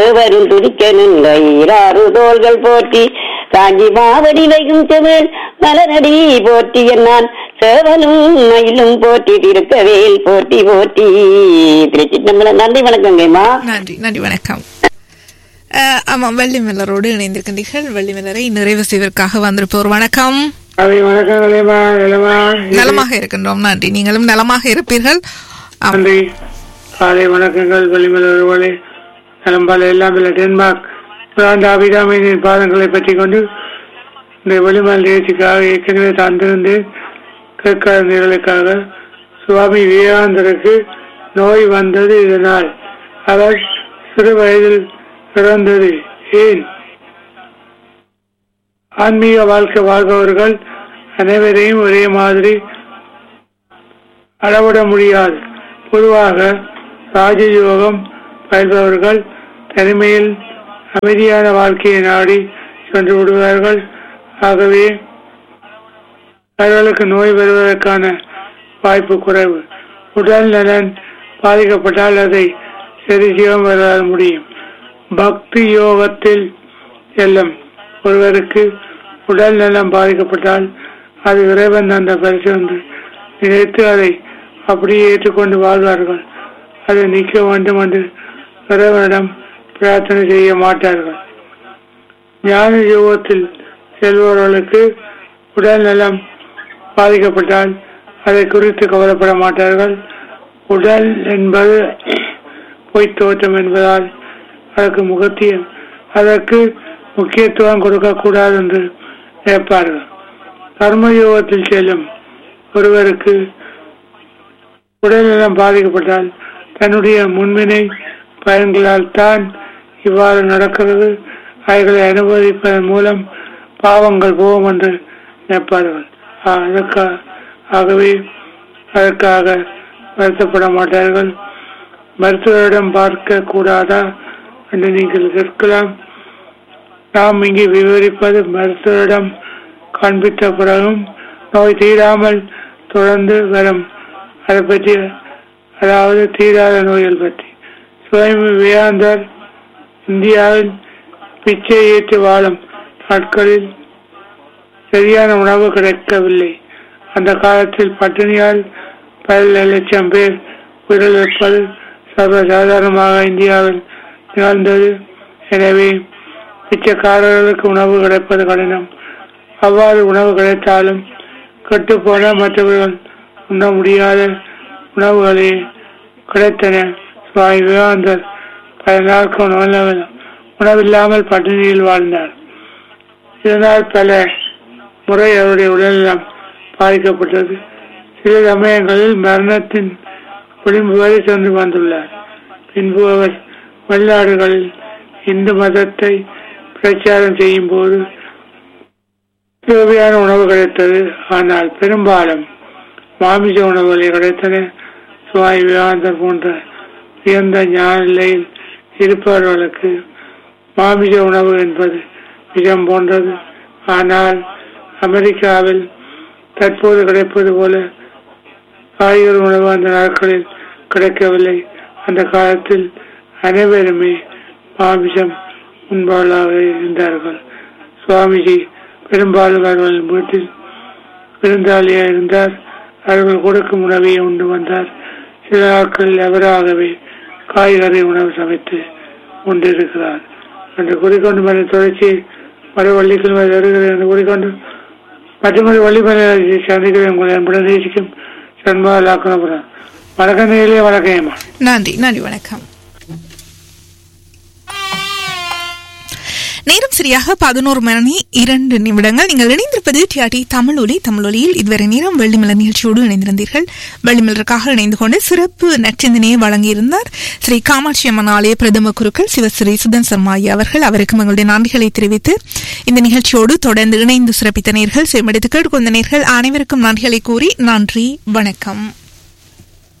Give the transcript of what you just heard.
வரும் துதிக்க நின்ற ஈராறு தோள்கள் போற்றி காஞ்சி மாவடி வைகும் செவல் மலரடி போற்றி என்னான் சேவலும் மயிலும் போற்றி திருக்கவேல் போற்றி போற்றி திருச்சி நம்மள நன்றி வணக்கங்கம்மா நன்றி நன்றி வணக்கம் அஹ், ஆமாம் வெள்ளிமலரோடு இணைந்திருக்கின்றீர்கள் வெள்ளிமலரை நிறைவு செய்வதற்காக வந்திருப்போர் வணக்கம் அவை வணக்கம் நிலைமா நிலைமா நலமாக இருக்கின்றோம் நன்றி நீங்களும் நலமாக இருப்பீர்கள் ஆம். நன்றி காலை வணக்கங்கள் வெளிமலர்களே நலம்பால எல்லாம் இல்லை டென்மார்க் பிராந்த அபிராமியின் பாதங்களை பற்றி கொண்டு இந்த வெளிமல் தேசிக்காக ஏற்கனவே தந்திருந்து கேட்காத நிகழ்வுக்காக சுவாமி விவேகானந்தருக்கு நோய் வந்தது இதனால் அவர் சிறு வயதில் பிறந்தது ஏன் ஆன்மீக வாழ்க்கை வாழ்பவர்கள் அனைவரையும் ஒரே மாதிரி அளவிட முடியாது பொதுவாக ராஜயோகம் பயில்பவர்கள் தனிமையில் அமைதியான வாழ்க்கையை நாடி சென்று விடுவார்கள் ஆகவே அவர்களுக்கு நோய் வருவதற்கான வாய்ப்பு குறைவு உடல் நலன் பாதிக்கப்பட்டால் அதை சரி செய்ய வர முடியும் பக்தி யோகத்தில் செல்லும் ஒருவருக்கு உடல் நலம் பாதிக்கப்பட்டால் அது இறைவன் அந்த பரிசு என்று நினைத்து அதை அப்படியே ஏற்றுக்கொண்டு வாழ்வார்கள் அதை நிற்க வேண்டும் என்று இறைவனிடம் பிரார்த்தனை செய்ய மாட்டார்கள் ஞான யோகத்தில் செல்பவர்களுக்கு உடல் நலம் பாதிக்கப்பட்டால் அதை குறித்து கவலைப்பட மாட்டார்கள் உடல் என்பது பொய்த் தோற்றம் என்பதால் அதற்கு முகத்தியம் அதற்கு முக்கியத்துவம் கொடுக்கக்கூடாது என்று நினைப்பார்கள் கர்மயோகத்தில் செல்லும் ஒருவருக்கு உடல்நலம் பாதிக்கப்பட்டால் தன்னுடைய முன்வினை பயன்களால் தான் இவ்வாறு நடக்கிறது அவைகளை அனுபவிப்பதன் மூலம் பாவங்கள் போகும் என்று நினைப்பார்கள் ஆ- அதற்கா- ஆகவே அதற்காக வருத்தப்பட மாட்டார்கள் மருத்துவரிடம் பார்க்க கூடாதா என்று நீங்கள் கேட்கலாம் நாம் இங்கே விவரிப்பது மருத்துவரிடம் காண்பித்த பிறகும் நோய் தீராமல் தொடர்ந்து வரும் அதை பற்றி அதாவது தீராத நோய்கள் பற்றி சுவாமி விவேகானந்தர் இந்தியாவில் பிச்சை ஏற்று வாழும் நாட்களில் சரியான உணவு கிடைக்கவில்லை அந்த காலத்தில் பட்டினியால் பல லட்சம் பேர் உயிரிழப்பது சர்வசாதாரணமாக இந்தியாவில் நிகழ்ந்தது எனவே பிச்சைக்காரர்களுக்கு உணவு கிடைப்பது கடினம் அவ்வாறு உணவு கிடைத்தாலும் கெட்டுப்போன மற்றவர்கள் உண்ண முடியாத உணவுகளே கிடைத்தன சுவாமி விவேகானந்தர் பல நாட்கள் உணவு- உணவில்லாமல் பட்டினியில் வாழ்ந்தார் இதனால் பல முறை அவருடைய உடல்நலம் பாதிக்கப்பட்டது சில சமயங்களில் மரணத்தின் விளிம்பு வரை சென்று வந்துள்ளார் பின்பு அவர் வெளிநாடுகளில் இந்து மதத்தை பிரச்சாரம் செய்யும் போது தேவையான உணவு கிடைத்தது ஆனால் பெரும்பாலும் மாமிச உணவுகளே கிடைத்தன சுவாமி விவேகானந்தர் போன்ற உயர்ந்த ஞான நிலையில் இருப்பவர்களுக்கு மாமிச உணவு என்பது விஷம் போன்றது ஆனால் அமெரிக்காவில் தற்போது கிடைப்பது போல காய்கறி உணவு அந்த நாட்களில் கிடைக்கவில்லை அந்த காலத்தில் அனைவருமே மாமிசம் உண்பவர்களாக இருந்தார்கள் சுவாமிஜி பெரும்பாலும் அவர்களின் வீட்டில் விருந்தாளியா இருந்தார் அவர்கள் கொடுக்கும் உணவை உண்டு வந்தார் சில நாட்களில் அவராகவே காய்கறி உணவு சமைத்து கொண்டிருக்கிறார் என்று கூறிக்கொண்டு மன தொடர்ச்சி மறு வள்ளிக்கிழமை வருகிறேன் என்று கூறிக்கொண்டு மற்றொரு வள்ளிமலை சந்திக்கிறேன் உங்களை அன்புடன் நேசிக்கும் சண்முகலாக்கணபுரம் வணக்கம் நேரிலே வணக்கம் ஏமா நன்றி நன்றி வணக்கம் நேரம் சரியாக பதினோரு மணி இரண்டு நிமிடங்கள் நீங்கள் இணைந்திருப்பது டிஆர்டி தமிழொலி தமிழொலியில் இதுவரை நேரம் வெள்ளிமலர் நிகழ்ச்சியோடு இணைந்திருந்தீர்கள் வெள்ளிமலருக்காக இணைந்து கொண்டு சிறப்பு நற்சிந்தனையை வழங்கியிருந்தார் ஸ்ரீ காமாட்சி அம்மன் ஆலய பிரதம குருக்கள் சிவஸ்ரீ சுதன் சர்மா ஐயா அவர்கள் அவருக்கு எங்களுடைய நன்றிகளை தெரிவித்து இந்த நிகழ்ச்சியோடு தொடர்ந்து இணைந்து சிறப்பித்த நேர்கள் செவிமடுத்து கேட்டுக்கொண்ட நேர்கள் அனைவருக்கும் நன்றிகளை கூறி நன்றி வணக்கம்